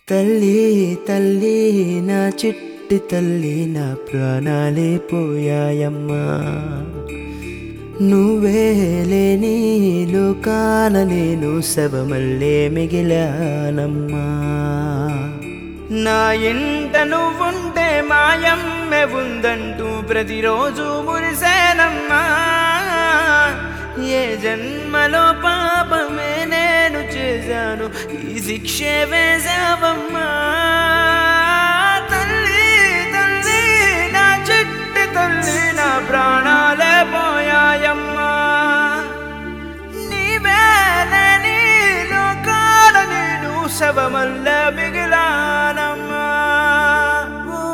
తల్లి తల్లి నా చిట్టి తల్లి నా ప్రాణాలే పోయాయమ్మా నువ్వే లేని లోకాన నేను శవమల్లే మిగిలానమ్మా నా ఇంట నువ్వుంటే మాయమ్మె ఉందంటూ ప్రతిరోజు మురిసేనమ్మా ఏ జన్మలో పాపమే నేను చేశాను ఈ శిక్షే వేశావమ్మా తల్లి తల్లి నా చిట్టి తల్లి నా ప్రాణాలే పోయాయమ్మా నీవేలే నీ లోకాల నేను శవమల్ల మిగిలానమ్మా ఓ,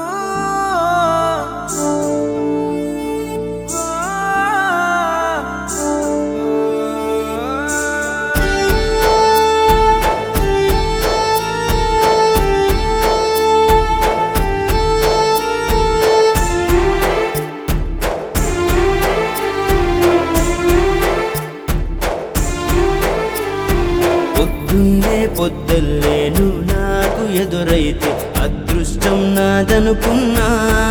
పొద్దున్నే పొద్దుల్లేను నాకు ఎదురైతే అదృష్టం నాదనుకున్నా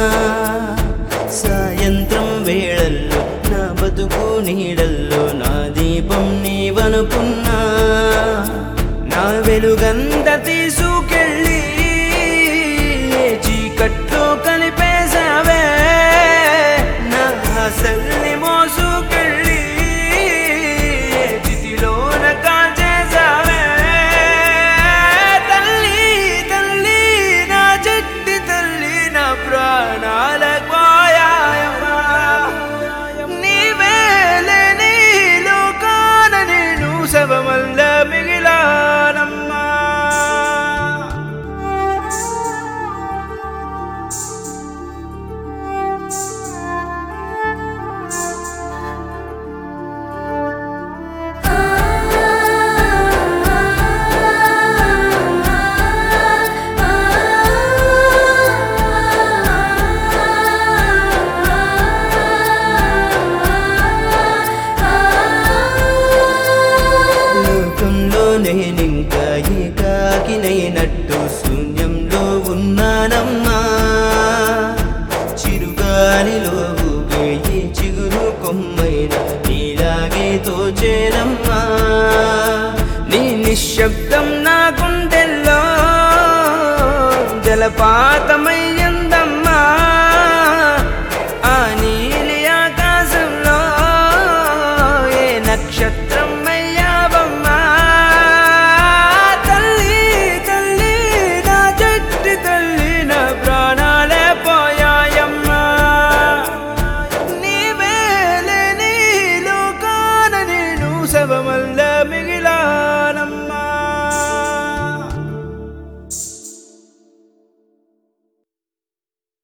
సాయంత్రం వేళల్లో నా బతుకు నీడల్లో నా దీపం నీవనుకున్నా నా వెలుగంత తీసుకెళ్ళి ఏ చీకట్లో కలిపేశావే నా ఆశల్ని మోసుకెళ్ళి ఏ చితిలోన కాల్చేశావే తల్లి తల్లి నా చెట్టి తల్లి నా ప్రాణాల పోయాయమ్మా నీవేలే నీ లోకాన నేను శవమల్ల మిగిలానమ్మా లోకంలో నేనింకా ఏకాకినైనట్టు శూన్యంలో ఉన్నానమ్మా చిరుగాలిలో ఊగే ఈ చిగురు కొమ్మైన నీలాగే తోచేనమ్మా నీ నిశ్శబ్దం నా గుండెల్లో జలపాతమయ్యందమ్మా ఆ నీలి ఆకాశంలో ఏ నక్షత్రం అయ్యావమ్మా తల్లి తల్లి నా జట్టి తల్లి నా ప్రాణాలే పోయాయమ్మా నీవేలే నీ లోకాన నేను శవమల్ల మిగిల